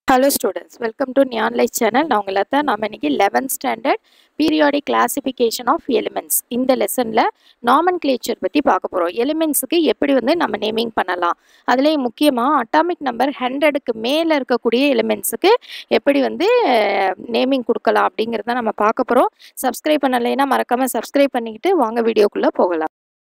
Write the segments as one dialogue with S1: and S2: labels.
S1: hello students welcome to neon light channel நான் உங்களை தான் நம்ம இன்னைக்கு eleventh standard periodic classification of elements இந்த லெசனில் நாமன் கிளேச்சர் பற்றி பார்க்க போகிறோம் எலிமெண்ட்ஸுக்கு எப்படி வந்து நம்ம நேமிங் பண்ணலாம் அதுலேயும் முக்கியமாக அட்டாமிக் நம்பர் ஹண்ட்ரடுக்கு மேலே இருக்கக்கூடிய எலிமெண்ட்ஸுக்கு எப்படி வந்து நேமிங் கொடுக்கலாம் அப்படிங்கிறத நம்ம பார்க்க போகிறோம் சப்ஸ்கிரைப் பண்ணலைன்னா மறக்காமல் சப்ஸ்கிரைப் பண்ணிக்கிட்டு வாங்க வீடியோக்குள்ளே போகலாம்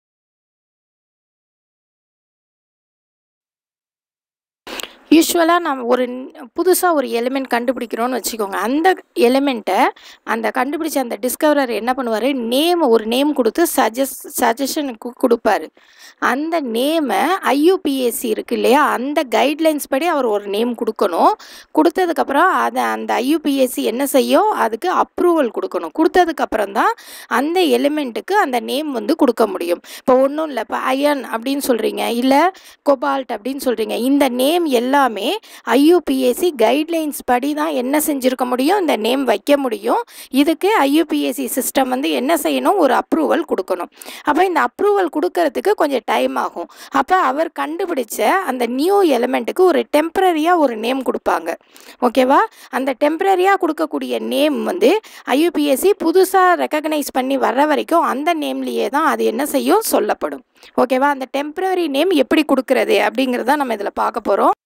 S1: யூஸ்வலாக நம்ம ஒரு புதுசாக ஒரு எலிமெண்ட் கண்டுபிடிக்கிறோன்னு வச்சுக்கோங்க அந்த எலிமெண்ட்டை அந்த கண்டுபிடிச்ச அந்த டிஸ்கவரர் என்ன பண்ணுவார் நேம் ஒரு நேம் கொடுத்து சஜஸ் சஜஷனுக்கு கொடுப்பாரு அந்த நேமை ஐயூபிஎஸ்சி இருக்குது இல்லையா அந்த கைட்லைன்ஸ் படி அவர் ஒரு நேம் கொடுக்கணும் கொடுத்ததுக்கப்புறம் அதை அந்த ஐயூபிஎஸ்சி என்ன செய்யும் அதுக்கு அப்ரூவல் கொடுக்கணும் கொடுத்ததுக்கப்புறம் தான் அந்த எலிமெண்ட்டுக்கு அந்த நேம் வந்து கொடுக்க முடியும் இப்போ ஒன்றும் இல்லை இப்போ அயன் அப்படின்னு சொல்கிறீங்க இல்லை கொபால்ட் அப்படின்னு சொல்கிறீங்க இந்த நேம் எல்லாமே ஐயூபிஎஸ்சி கைட்லைன்ஸ் படி தான் என்ன செஞ்சுருக்க முடியும் இந்த நேம் வைக்க முடியும் இதுக்கு ஐயூபிஎஸ்சி சிஸ்டம் வந்து என்ன செய்யணும் ஒரு அப்ரூவல் கொடுக்கணும் அப்போ இந்த அப்ரூவல் கொடுக்கறதுக்கு கொஞ்சம் டைம் ஆகும் அப்போ அவர் கண்டுபிடிச்ச அந்த நியூ எலிமெண்ட்டுக்கு ஒரு டெம்பரரியாக ஒரு நேம் கொடுப்பாங்க ஓகேவா அந்த டெம்பரரியாக கொடுக்கக்கூடிய நேம் வந்து ஐயூபிஎஸ்சி புதுசாக ரெக்கக்னைஸ் பண்ணி வர்ற வரைக்கும் அந்த நேம்லேயே தான் அது என்ன செய்யும் சொல்லப்படும் ஓகேவா அந்த டெம்பரரி நேம் எப்படி கொடுக்கறது அப்படிங்கிறத நம்ம இதில் பார்க்க போகிறோம்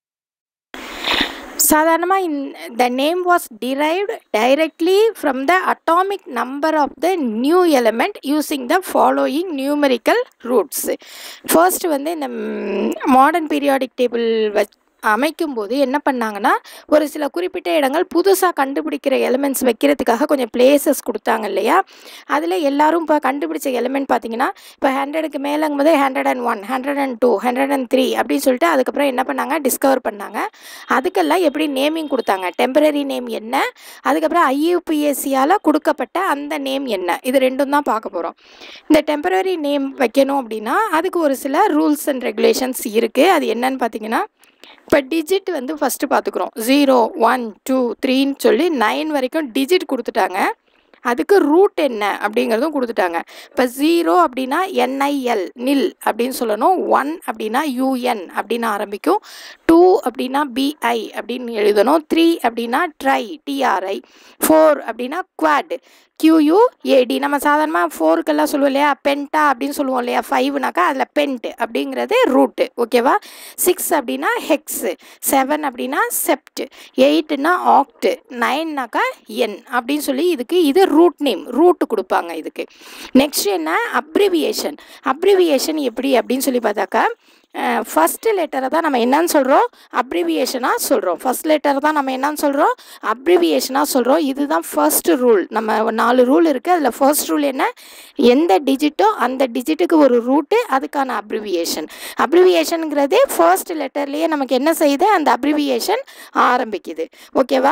S1: சாதாரணமாக in the name was derived directly from the atomic number of the new element using the following numerical roots first வந்து இந்த மாடர்ன் பீரியாடிக் டேபிள் வச் அமைக்கும்போது என்ன பண்ணாங்கன்னா ஒரு சில குறிப்பிட்ட இடங்கள் புதுசாக கண்டுபிடிக்கிற எலிமெண்ட்ஸ் வைக்கிறதுக்காக கொஞ்சம் பிளேசஸ் கொடுத்தாங்க இல்லையா அதில் எல்லாரும் இப்போ கண்டுபிடிச்ச எலிமெண்ட் பார்த்தீங்கன்னா இப்போ ஹண்ட்ரடுக்கு மேலேங்கும் போது hundred and one hundred and two hundred and three அப்படின்னு சொல்லிட்டு அதுக்கப்புறம் என்ன பண்ணாங்க டிஸ்கவர் பண்ணாங்க அதுக்கெல்லாம் எப்படி நேமிங் கொடுத்தாங்க டெம்பரரி நேம் என்ன அதுக்கப்புறம் ஐயூபிஎஸ்சியால் கொடுக்கப்பட்ட அந்த நேம் என்ன இது ரெண்டும் தான் பார்க்க போகிறோம் இந்த டெம்பரரி நேம் வைக்கணும் அப்படின்னா அதுக்கு ஒரு சில ரூல்ஸ் அண்ட் ரெகுலேஷன்ஸ் இருக்குது அது என்னன்னு பார்த்தீங்கன்னா இப்போ டிஜிட் வந்து ஃபஸ்ட்டு பார்த்துக்குறோம் ஜீரோ ஒன் டூ த்ரீன்னு சொல்லி நைன் வரைக்கும் டிஜிட் கொடுத்துட்டாங்க அதுக்கு ரூட் என்ன அப்படிங்கிறதும் கொடுத்துட்டாங்க இப்போ ஜீரோ அப்படின்னா என்ஐஎல் நில் அப்படின்னு சொல்லணும் ஒன் அப்படின்னா யூஎன் அப்படின்னு ஆரம்பிக்கும் டூ அப்படின்னா பிஐ அப்படின்னு எழுதணும் த்ரீ அப்படின்னா ட்ரை டிஆர்ஐ ஃபோர் அப்படின்னா குவாட் கியூயூ ஏடி நம்ம சாதாரணமாக ஃபோருக்கெல்லாம் சொல்லுவோம் இல்லையா பென்டா அப்படின்னு சொல்லுவோம் இல்லையா ஃபைவ்னாக்கா அதில் பென்ட் அப்படிங்கிறது ரூட்டு ஓகேவா சிக்ஸ் அப்படின்னா ஹெக்ஸு செவன் அப்படின்னா செப்ட் எயிட்னா ஆக்ட் நைன்னாக்கா என் அப்படின்னு சொல்லி இதுக்கு இது ரூட் நேம் ரூட்டு கொடுப்பாங்க இதுக்கு நெக்ஸ்ட் என்ன அப்ரிவியேஷன் அப்ரிவியேஷன் எப்படி அப்படின்னு சொல்லி பார்த்தாக்கா ஃபஸ்ட்டு லெட்டரை தான் நம்ம என்னன்னு சொல்கிறோம் அப்ரிவியேஷனாக சொல்கிறோம் ஃபஸ்ட் லெட்டர் தான் நம்ம என்னன்னு சொல்கிறோம் அப்ரிவியேஷனாக சொல்கிறோம் இதுதான் ஃபர்ஸ்ட் ரூல் நம்ம நாலு ரூல் இருக்குது அதில் ஃபர்ஸ்ட் ரூல் என்ன எந்த டிஜிட்டோ அந்த டிஜிட்டுக்கு ஒரு ரூட்டு அதுக்கான அப்ரிவியேஷன் அப்ரிவியேஷனுங்கிறது ஃபர்ஸ்ட் லெட்டர்லேயே நமக்கு என்ன செய்யுது அந்த அப்ரிவியேஷன் ஆரம்பிக்குது ஓகேவா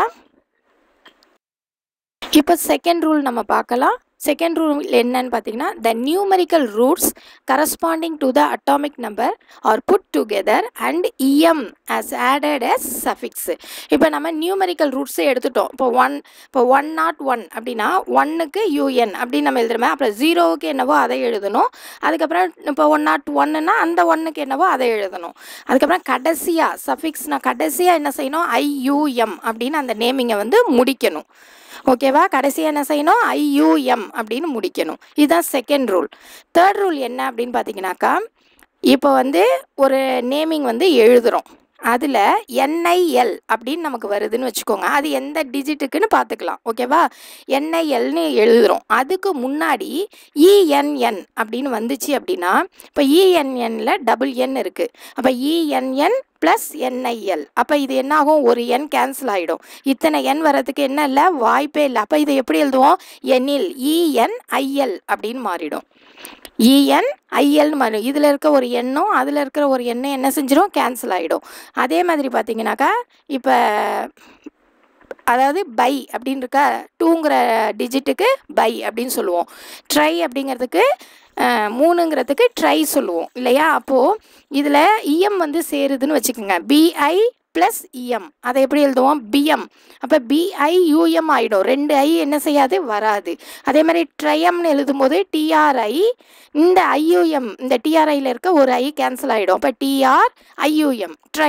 S1: இப்போ செகண்ட் ரூல் நம்ம பார்க்கலாம் செகண்ட் ரூல் என்னன்னு பார்த்தீங்கன்னா the numerical roots corresponding to the atomic number are put together and ium as added as suffix இப்போ நம்ம நியூமரிக்கல் ரூட்ஸை எடுத்துட்டோம் இப்போ ஒன் இப்போ ஒன் நாட் ஒன் அப்படின்னா ஒன்னுக்கு யூஎன் அப்படின்னு நம்ம எழுதுறோமே அப்புறம் ஜீரோவுக்கு என்னவோ அதை எழுதணும் அதுக்கப்புறம் இப்போ ஒன் நாட் ஒன்னுனா அந்த ஒன்னுக்கு என்னவோ அதை எழுதணும் அதுக்கப்புறம் கடைசியாக சஃபிக்ஸ்னால் கடைசியாக என்ன செய்யணும் ஐயூஎம் அப்படின்னு அந்த நேமிங்கை வந்து முடிக்கணும் ஓகேவா கடைசியாக என்ன செய்யணும் ஐயூஎம் அப்படின்னு முடிக்கணும் இதுதான் செகண்ட் ரூல் தேர்ட் ரூல் என்ன அப்படின்னு பார்த்தீங்கன்னாக்கா இப்போ வந்து ஒரு நேமிங் வந்து எழுதுகிறோம் அதில் என்ஐஎல் அப்படின்னு நமக்கு வருதுன்னு வச்சுக்கோங்க அது எந்த டிஜிட்டுக்குன்னு பார்த்துக்கலாம் ஓகேவா என்ஐஎல்னு எழுதுகிறோம் அதுக்கு முன்னாடி இஎன்என் அப்படின்னு வந்துச்சு அப்படின்னா இப்போ இஎன்என்னில் டபுள் என் இருக்குது அப்போ இஎன்என் ப்ளஸ் என்ஐஎல் அப்போ இது என்ன ஆகும் ஒரு எண் கேன்சல் ஆகிடும் இத்தனை எண் வர்றதுக்கு என்ன இல்லை வாய்ப்பே இல்லை அப்போ இதை எப்படி எழுதுவோம் எண்ணில் இஎன்ஐஎல் அப்படின்னு மாறிடும் இஎன் ஐஎல்னு மாறிடும் இதில் இருக்க ஒரு எண்ணும் அதில் இருக்கிற ஒரு எண்ணும் என்ன செஞ்சிடும் கேன்சல் ஆகிடும் அதே மாதிரி பார்த்தீங்கன்னாக்கா இப்போ அதாவது பை அப்படின்னு இருக்க டூங்கிற டிஜிட்டுக்கு பை அப்படின்னு சொல்லுவோம் ட்ரை அப்படிங்கிறதுக்கு மூணுங்கிறதுக்கு ட்ரை சொல்லுவோம் இல்லையா அப்போது இதில் இஎம் வந்து சேருதுன்னு வச்சுக்கோங்க பிஐ ப்ளஸ் இஎம் அதை எப்படி எழுதுவோம் பிஎம் அப்போ பிஐ யூஎம் ஆகிடும் ரெண்டு ஐ என்ன செய்யாது வராது அதே மாதிரி ட்ரையம்னு எழுதும்போது டிஆர்ஐ இந்த ஐயூஎம் இந்த டிஆர்ஐயில் இருக்க ஒரு ஐ கேன்சல் ஆகிடும் அப்போ டிஆர் ஐயூஎம் ட்ரையம்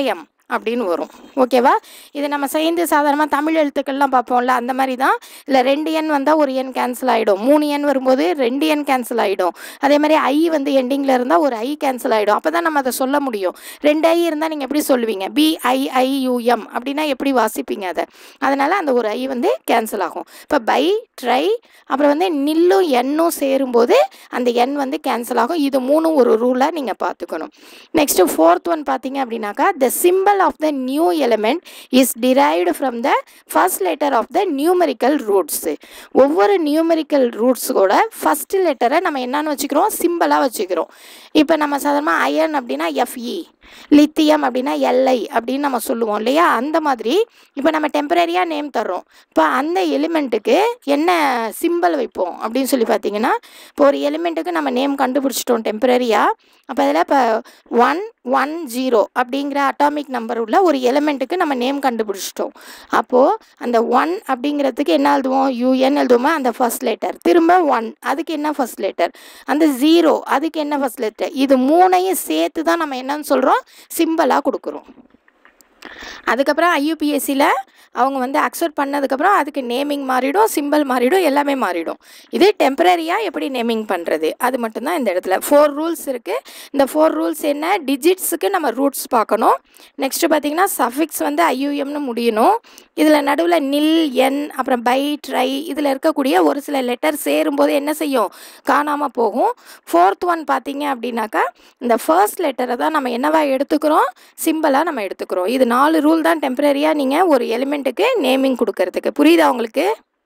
S1: அப்படின்னு வரும் ஓகேவா இது நம்ம சேர்ந்து சாதாரணமாக தமிழ் எழுத்துக்கள்லாம் பார்ப்போம்ல அந்த மாதிரி தான் இல்லை ரெண்டு எண் வந்தால் ஒரு எண் கேன்சல் ஆகிடும் மூணு எண் வரும்போது ரெண்டு எண் கேன்சல் ஆகிடும் அதே மாதிரி ஐ வந்து எண்டிங்கில் இருந்தால் ஒரு ஐ கேன்சல் ஆகிடும் அப்போ தான் நம்ம அதை சொல்ல முடியும் ரெண்டு ஐ இருந்தால் நீங்கள் எப்படி சொல்லுவீங்க பிஐஐயூஎம் அப்படின்னா எப்படி வாசிப்பீங்க அதை அதனால் அந்த ஒரு ஐ வந்து கேன்சல் ஆகும் இப்போ பை ட்ரை அப்புறம் வந்து நில்லும் எண்ணும் சேரும்போது அந்த எண் வந்து கேன்சல் ஆகும் இது மூணும் ஒரு ரூலாக நீங்கள் பார்த்துக்கணும் நெக்ஸ்ட்டு ஃபோர்த் ஒன் பார்த்தீங்க அப்படின்னாக்கா the symbol of the new element is derived from the first letter of the numerical roots ஒவ்வொரு நியூமரிக்கல் ரூட்ஸோட ஃபஸ்ட்டு லெட்டரை நம்ம என்னன்னு வச்சுக்கிறோம் சிம்பிளாக வச்சுக்கிறோம் இப்போ நம்ம சாதாரணமாக அயன் அப்படின்னா எஃப்இ லித்தியம் அப்படின்னா எல்ஐ அப்படின்னு நம்ம சொல்லுவோம் இல்லையா அந்த மாதிரி இப்போ நம்ம டெம்பரரியாக நேம் தர்றோம் இப்போ அந்த எலிமெண்ட்டுக்கு என்ன சிம்பிள் வைப்போம் அப்படின்னு சொல்லி பார்த்தீங்கன்னா இப்போ ஒரு எலிமெண்ட்டுக்கு நம்ம நேம் கண்டுபிடிச்சிட்டோம் டெம்பரரியாக அப்போ அதில் இப்போ ஒன் ஒன் ஜீரோ அப்படிங்கிற அட்டாமிக் நம்பர் உள்ள ஒரு எலிமெண்ட்டுக்கு நம்ம நேம் கண்டுபிடிச்சிட்டோம் அப்போது அந்த ஒன் அப்படிங்கிறதுக்கு என்ன எழுதுவோம் யூஎன் எழுதுவோமா அந்த ஃபர்ஸ்ட் லெட்டர் திரும்ப ஒன் அதுக்கு என்ன ஃபர்ஸ்ட் லெட்டர் அந்த ஜீரோ அதுக்கு என்ன ஃபர்ஸ்ட் லெட்டர் இது மூணையும் சேர்த்து தான் நம்ம என்னன்னு சொல்கிறோம் சிம்பிளாக கொடுக்குறோம் அதுக்கப்புறம் ஐயூபிஎஸ்சியில் அவங்க வந்து அக்செப்ட் பண்ணதுக்கப்புறம் அதுக்கு நேமிங் மாறிடும் சிம்பிள் மாறிடும் எல்லாமே மாறிடும் இது டெம்பரரியாக எப்படி நேமிங் பண்ணுறது அது மட்டும்தான் இந்த இடத்துல ஃபோர் ரூல்ஸ் இருக்குது இந்த ஃபோர் ரூல்ஸ் என்ன டிஜிட்ஸுக்கு நம்ம ரூட்ஸ் பார்க்கணும் நெக்ஸ்ட்டு பார்த்தீங்கன்னா சஃபிக்ஸ் வந்து ஐயூஎம்னு முடியணும் இதில் நடுவில் நில் என் அப்புறம் பை ட்ரை இதில் இருக்கக்கூடிய ஒரு சில லெட்டர் சேரும்போது என்ன செய்யும் காணாமல் போகும் ஃபோர்த் ஒன் பார்த்தீங்க அப்படின்னாக்கா இந்த ஃபர்ஸ்ட் லெட்டரை தான் நம்ம என்னவா எடுத்துக்கிறோம் சிம்பிளாக நம்ம எடுத்துக்கிறோம் இது நாலு ரூல் தான் டெம்பரரியாக நீங்கள் ஒரு எலிமெண்ட்டுக்கு நேமிங் கொடுக்கறதுக்கு புரியுதா உங்களுக்கு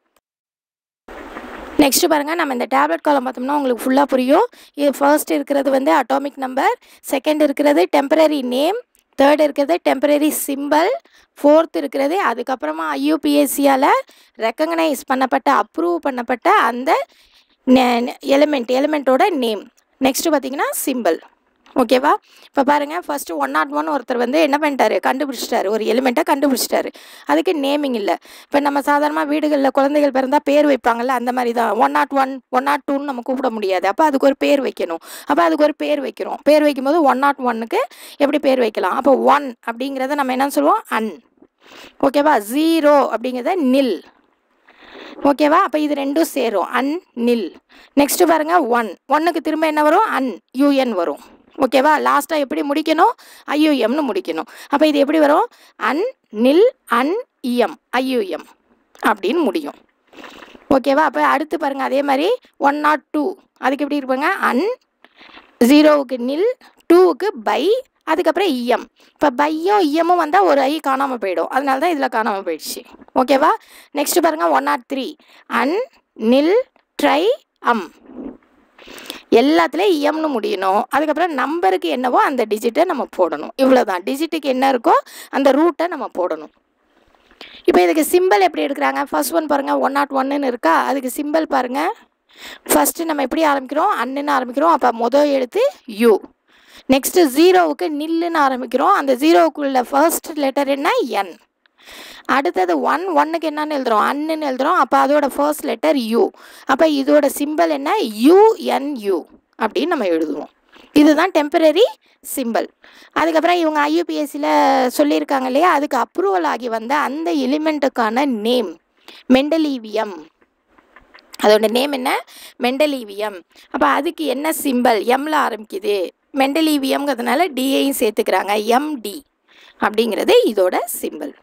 S1: நெக்ஸ்ட் பாருங்கள் நம்ம இந்த டேப்லெட் காலம் பார்த்தோம்னா உங்களுக்கு ஃபுல்லாக புரியும் இது ஃபர்ஸ்ட் இருக்கிறது வந்து அட்டாமிக் நம்பர் செகண்ட் இருக்கிறது டெம்பரரி நேம் தேர்ட் இருக்கிறது டெம்பரரி சிம்பிள் ஃபோர்த் இருக்கிறது அதுக்கப்புறமா ஐயூபிஎஸ்சியால் ரெக்கக்னைஸ் பண்ணப்பட்ட அப்ரூவ் பண்ணப்பட்ட அந்த எலிமெண்ட் எலிமெண்ட்டோட நேம் நெக்ஸ்ட்டு பார்த்தீங்கன்னா சிம்பிள் ஓகேவா இப்போ பாருங்கள் ஃபஸ்ட்டு ஒன் நாட் ஒன் ஒருத்தர் வந்து என்ன பண்ணிட்டாரு கண்டுபிடிச்சிட்டாரு ஒரு எலிமெண்ட்டை கண்டுபிடிச்சிட்டாரு அதுக்கு நேமிங் இல்லை இப்போ நம்ம சாதாரணமாக வீடுகளில் குழந்தைகள் பிறந்தால் பேர் வைப்பாங்கல்ல அந்த மாதிரி தான் one nought one one nought டூன்னு நம்ம கூப்பிட முடியாது அப்போ அதுக்கு ஒரு பேர் வைக்கணும் அப்போ அதுக்கு ஒரு பேர் வைக்கிறோம் பேர் வைக்கும்போது ஒன் நாட் ஒன்னுக்கு எப்படி பேர் வைக்கலாம் அப்போ ஒன் அப்படிங்கிறத நம்ம என்ன சொல்லுவோம் அன் ஓகேவா ஜீரோ அப்படிங்கிறத நில் ஓகேவா அப்போ இது ரெண்டும் சேரும் அன் நில் நெக்ஸ்ட்டு பாருங்கள் ஒன் ஒன்னுக்கு திரும்ப என்ன வரும் அன் யூஎன் வரும் ஓகேவா லாஸ்ட்டாக எப்படி முடிக்கணும் ஐயூஎம்னு முடிக்கணும் அப்போ இது எப்படி வரும் அன் நில் அன் இஎம் ஐயூஎம் அப்படின்னு முடியும் ஓகேவா அப்போ அடுத்து பாருங்கள் அதே மாதிரி ஒன் நாட் டூ அதுக்கு எப்படி இருப்பாங்க அன் ஜீரோவுக்கு நில் டூவுக்கு பை அதுக்கப்புறம் இஎம் இப்போ பையும் இஎம்மும் வந்தால் ஒரு ஐ காணாமல் போயிடும் அதனால தான் இதில் காணாமல் போயிடுச்சு ஓகேவா நெக்ஸ்ட் பாருங்கள் one nought three un nil tri um எல்லாத்துலேயும் இஎம்னு முடியணும் அதுக்கப்புறம் நம்பருக்கு என்னவோ அந்த டிஜிட்டை நம்ம போடணும் இவ்வளோ தான் டிஜிட்டுக்கு என்ன இருக்கோ அந்த ரூட்டை நம்ம போடணும் இப்போ இதுக்கு சிம்பிள் எப்படி எடுக்கிறாங்க ஃபர்ஸ்ட் ஒன் பாருங்கள் ஒன் நாட் ஒன்னுன்னு இருக்கா அதுக்கு சிம்பிள் பாருங்கள் ஃபஸ்ட்டு நம்ம எப்படி ஆரம்பிக்கிறோம் அன்னுன்னு ஆரம்பிக்கிறோம் அப்போ மொதல் எழுத்து யூ நெக்ஸ்ட்டு ஜீரோவுக்கு நில்லுன்னு ஆரம்பிக்கிறோம் அந்த ஜீரோவுக்குள்ள ஃபர்ஸ்ட் லெட்டர் என்ன என் அடுத்தது ஒன் ஒன்னுக்கு என்னன்னு எழுதுறோம் அன்னுன்னு எழுதுறோம் அப்போ அதோட ஃபர்ஸ்ட் லெட்டர் யூ அப்போ இதோட சிம்பிள் என்ன யூஎன்யூ அப்படின்னு நம்ம எழுதுவோம் இதுதான் டெம்பரரி சிம்பிள் அதுக்கப்புறம் இவங்க ஐயூபிஎஸ்சியில் சொல்லியிருக்காங்க இல்லையா அதுக்கு அப்ரூவல் ஆகி வந்த அந்த எலிமெண்ட்டுக்கான நேம் மெண்டலீவியம் அதோட நேம் என்ன மெண்டலீவியம் அப்போ அதுக்கு என்ன சிம்பிள் எம்ல ஆரம்பிக்குது மெண்டலீவியம்ங்கிறதுனால டிஏயும் சேர்த்துக்கிறாங்க எம்டி அப்படிங்கிறது இதோட சிம்பிள்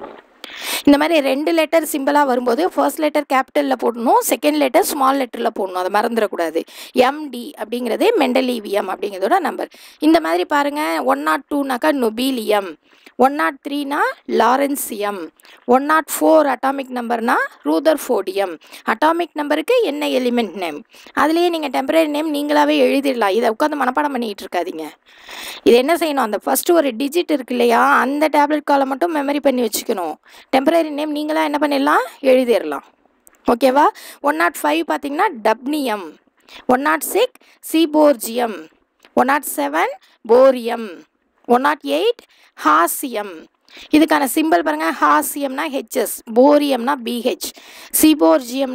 S1: இந்த மாதிரி ரெண்டு லெட்டர் சிம்பிளாக வரும்போது ஃபர்ஸ்ட் லெட்டர் கேபிட்டலில் போடணும் செகண்ட் லெட்டர் ஸ்மால் லெட்டரில் போடணும் அதை மறந்துடக்கூடாது எம்டி அப்படிங்கிறது மெண்டலீவியம் அப்படிங்கிறதோட நம்பர் இந்த மாதிரி பாருங்கள் ஒன் நாட் டூனாக்கா நொபீலியம் ஒன் நாட் த்ரீனா lawrencium one nought four atomic நம்பர்னா ரூதர் ஃபோடியம் அட்டாமிக் நம்பருக்கு என்ன எலிமெண்ட் நேம் அதுலேயே நீங்கள் டெம்பரரி நேம் நீங்களாகவே எழுதிடலாம் இதை உட்காந்து மனப்பாடம் பண்ணிகிட்டு இருக்காதீங்க இது என்ன செய்யணும் அந்த ஃபஸ்ட்டு ஒரு டிஜிட் இருக்கு இல்லையா அந்த டேப்லெட் காலை மட்டும் மெமரி பண்ணி வச்சுக்கணும் டெம்பரரி நேம் நீங்களாக என்ன பண்ணிடலாம் எழுதிடலாம் ஓகேவா ஒன் நாட் ஃபைவ் பார்த்தீங்கன்னா dubnium one nought six seaborgium one nought seven bohrium one nought eight hassium இதுக்கான சிம்பிள் பாருங்கள் ஹாசியம்னா ஹெச்எஸ் போரியம்னா பிஹெச் சிபோர்ஜியம்னா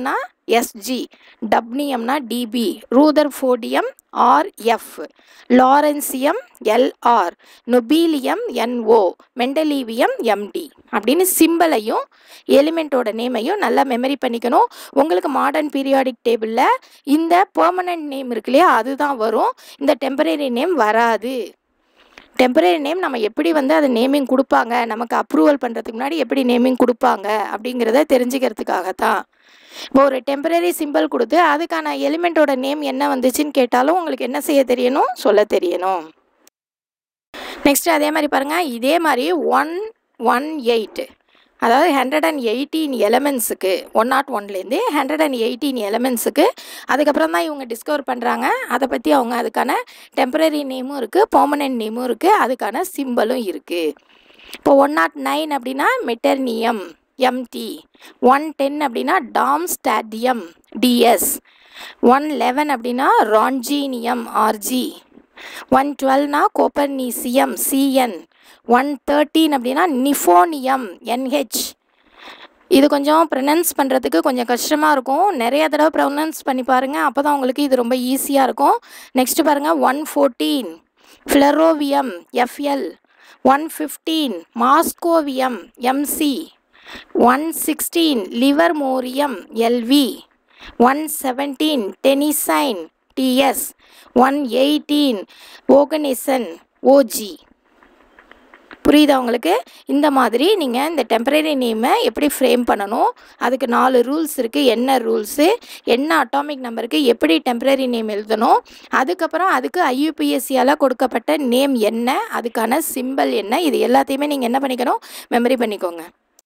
S1: எஸ்ஜி டப்னியம்னா DB rutherfordium RF lawrencium LR nobelium NO mendelevium MD அப்படின்னு சிம்பிளையும் எலிமெண்ட்டோட நேமையும் நல்லா மெமரி பண்ணிக்கணும் உங்களுக்கு மாடர்ன் பீரியாடிக் டேபிளில் இந்த பெர்மனன்ட் நேம் இருக்கு இல்லையா அதுதான் வரும் இந்த டெம்பரரி நேம் வராது டெம்பரரி நேம் நம்ம எப்படி வந்து அது நேமிங் கொடுப்பாங்க நமக்கு அப்ரூவல் பண்ணுறதுக்கு முன்னாடி எப்படி நேமிங் கொடுப்பாங்க அப்படிங்கிறத தெரிஞ்சுக்கிறதுக்காக தான் இப்போ ஒரு டெம்பரரி சிம்பிள் கொடுத்து அதுக்கான எலிமெண்ட்டோட நேம் என்ன வந்துச்சுன்னு கேட்டாலும் உங்களுக்கு என்ன செய்ய தெரியணும் சொல்ல தெரியணும் நெக்ஸ்ட் அதே மாதிரி பாருங்கள் இதே மாதிரி ஒன் ஒன் எயிட் அதாவது ஹண்ட்ரட் அண்ட் எயிட்டீன் எலமெண்ட்ஸுக்கு ஒன் நாட் ஒன்லேருந்து ஹண்ட்ரட் அண்ட் எயிட்டீன் எலமெண்ட்ஸுக்கு அதுக்கப்புறம் தான் இவங்க டிஸ்கவர் பண்ணுறாங்க அதை பற்றி அவங்க அதுக்கான டெம்பரரி நேமும் இருக்குது பர்மனெண்ட் நேமும் இருக்குது அதுக்கான சிம்பிளும் இருக்குது இப்போ ஒன் நாட் நைன் அப்படின்னா மெட்டர்னியம் எம்டி ஒன் டென் அப்படின்னா darmstadtium DS one eleven அப்படின்னா ரான்ஜீனியம் ஆர்ஜி ஒன் டுவெல்னா கோப்பர்னீசியம் சிஎன் ஒன் தேர்ட்டீன் அப்படின்னா நிஃபோனியம் என்ஹெச் இது கொஞ்சம் ப்ரொனன்ஸ் பண்ணுறதுக்கு கொஞ்சம் கஷ்டமாக இருக்கும் நிறைய தடவை ப்ரொனன்ஸ் பண்ணி பாருங்கள் அப்போ தான் உங்களுக்கு இது ரொம்ப ஈஸியாக இருக்கும் நெக்ஸ்ட்டு பாருங்கள் one fourteen flerovium FL one fifteen moscovium MC one sixteen livermorium LV one seventeen tennessine TS one eighteen oganesson OG புரியுதா உங்களுக்கு இந்த மாதிரி நீங்கள் இந்த டெம்பரரி நேமை எப்படி ஃப்ரேம் பண்ணணும் அதுக்கு நாலு ரூல்ஸ் இருக்குது என்ன ரூல்ஸு என்ன அட்டாமிக் நம்பருக்கு எப்படி டெம்பரரி நேம் எழுதணும் அதுக்கப்புறம் அதுக்கு ஐயூபிஎஸ்சியால் கொடுக்கப்பட்ட நேம் என்ன அதுக்கான சிம்பிள் என்ன இது எல்லாத்தையுமே நீங்கள் என்ன பண்ணிக்கணும் மெமரி பண்ணிக்கோங்க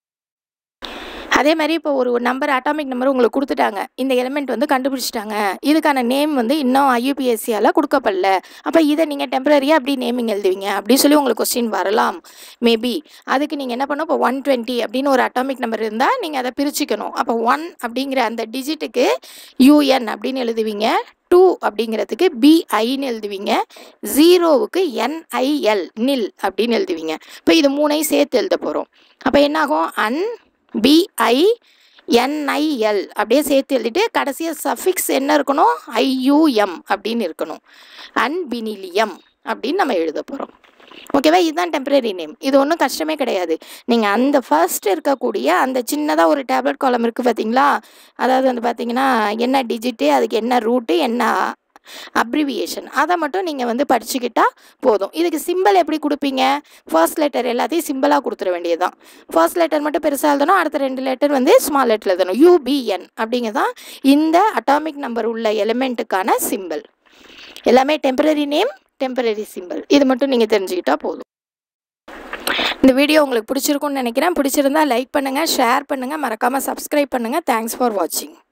S1: அதே மாதிரி இப்போ ஒரு நம்பர் அட்டாமிக் நம்பர் உங்களுக்கு கொடுத்துட்டாங்க இந்த எலிமெண்ட் வந்து கண்டுபிடிச்சிட்டாங்க இதுக்கான நேம் வந்து இன்னும் ஐயூபிஎஸ்சியால் கொடுக்கப்படல அப்போ இதை நீங்கள் டெம்பரரியாக அப்படி நேமிங் எழுதுவீங்க அப்படின்னு சொல்லி உங்களுக்கு கொஸ்டின் வரலாம் மேபி அதுக்கு நீங்கள் என்ன பண்ணணும் இப்போ ஒன் டுவெண்ட்டி அப்படின்னு ஒரு அட்டாமிக் நம்பர் இருந்தால் நீங்கள் அதை பிரிச்சுக்கணும் அப்போ ஒன் அப்படிங்கிற அந்த டிஜிட்டுக்கு யூஎன் அப்படின்னு எழுதுவீங்க டூ அப்படிங்கிறதுக்கு பிஐன்னு எழுதுவீங்க ஜீரோவுக்கு என்ஐஎல் நில் அப்படின்னு எழுதுவீங்க இப்போ இது மூணையும் சேர்த்து எழுத போகிறோம் அப்போ என்னாகும் அன் பிஐ என்ஐஎல் அப்படியே சேர்த்து எழுதிட்டு கடைசியாக சஃபிக்ஸ் என்ன இருக்கணும் ஐயூஎம் அப்படின்னு இருக்கணும் அன்பினிலியம் அப்படின்னு நம்ம எழுத போகிறோம் ஓகேவா இதுதான் டெம்பரரி நேம் இது ஒன்றும் கஷ்டமே கிடையாது நீங்கள் அந்த ஃபர்ஸ்ட் இருக்கக்கூடிய அந்த சின்னதாக ஒரு டேப்லெட் காலம் இருக்குது பார்த்தீங்களா அதாவது வந்து பார்த்தீங்கன்னா என்ன டிஜிட்டு அதுக்கு என்ன ரூட்டு என்ன அப்ரிவியேஷன் அதை மட்டும் நீங்கள் வந்து படிச்சுக்கிட்டா போதும் இதுக்கு சிம்பிள் எப்படி கொடுப்பீங்க ஃபர்ஸ்ட் லெட்டர் எல்லாத்தையும் சிம்பிளாக கொடுத்துட வேண்டியது தான் ஃபர்ஸ்ட் லெட்டர் மட்டும் பெருசாக எழுதணும் அடுத்த ரெண்டு லெட்டர் வந்து ஸ்மால் லெட்டர் எழுதணும் யூபிஎன் அப்படிங்கிறதான் இந்த அட்டாமிக் நம்பர் உள்ள எலிமெண்ட்டுக்கான சிம்பிள் எல்லாமே டெம்பரரி நேம் டெம்பரரி சிம்பிள் இது மட்டும் நீங்கள் தெரிஞ்சுக்கிட்டா போதும் இந்த வீடியோ உங்களுக்கு பிடிச்சிருக்கும்னு நினைக்கிறேன் பிடிச்சிருந்தா லைக் பண்ணுங்கள் ஷேர் பண்ணுங்கள் மறக்காமல் சப்ஸ்கிரைப் பண்ணுங்கள் தேங்க்ஸ் ஃபார் வாட்சிங்